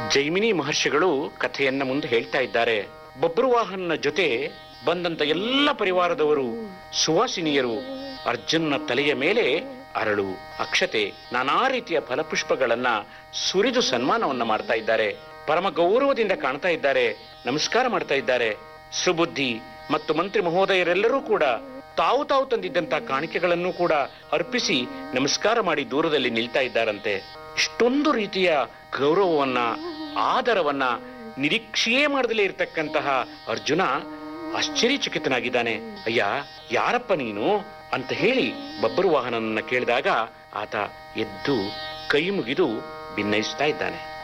ಜೈಮಿನಿ ಮಹರ್ಷಿಗಳು ಕಥೆಯನ್ನ ಮುಂದೆ ಹೇಳ್ತಾ ಇದ್ದಾರೆ ಬಬ್ರುವಾಹನ್ನ ಜೊತೆ ಬಂದಂತ ಎಲ್ಲ ಪರಿವಾರದವರು ಸುವಾಸಿನಿಯರು ಅರ್ಜುನನ ತಲೆಯ ಮೇಲೆ ಅರಳು ಅಕ್ಷತೆ ನಾನಾ ರೀತಿಯ ಫಲಪುಷ್ಪಗಳನ್ನ ಸುರಿದು ಸನ್ಮಾನವನ್ನ ಮಾಡ್ತಾ ಇದ್ದಾರೆ ಪರಮ ಗೌರವದಿಂದ ಕಾಣ್ತಾ ಇದ್ದಾರೆ ನಮಸ್ಕಾರ ಮಾಡ್ತಾ ಇದ್ದಾರೆ ಸುಬುದ್ಧಿ ಮತ್ತು ಮಂತ್ರಿ ಮಹೋದಯರೆಲ್ಲರೂ ಕೂಡ ತಾವು ತಾವು ತಂದಿದ್ದಂತ ಕಾಣಿಕೆಗಳನ್ನು ಕೂಡ ಅರ್ಪಿಸಿ ನಮಸ್ಕಾರ ಮಾಡಿ ದೂರದಲ್ಲಿ ನಿಲ್ತಾ ಇದ್ದಾರಂತೆ ಇಷ್ಟೊಂದು ರೀತಿಯ ಗೌರವವನ್ನ ಆದರವನ್ನ ನಿರೀಕ್ಷೆಯೇ ಮಾಡದಲೇ ಇರತಕ್ಕಂತಹ ಅರ್ಜುನ ಆಶ್ಚರ್ಯಚಕಿತನಾಗಿದ್ದಾನೆ ಅಯ್ಯ ಯಾರಪ್ಪ ನೀನು ಅಂತ ಹೇಳಿ ಬಬ್ಬರು ವಾಹನನನ್ನ ಕೇಳಿದಾಗ ಆತ ಎದ್ದು ಕೈ ಮುಗಿದು ಭಿನ್ನಯಿಸ್ತಾ ಇದ್ದಾನೆ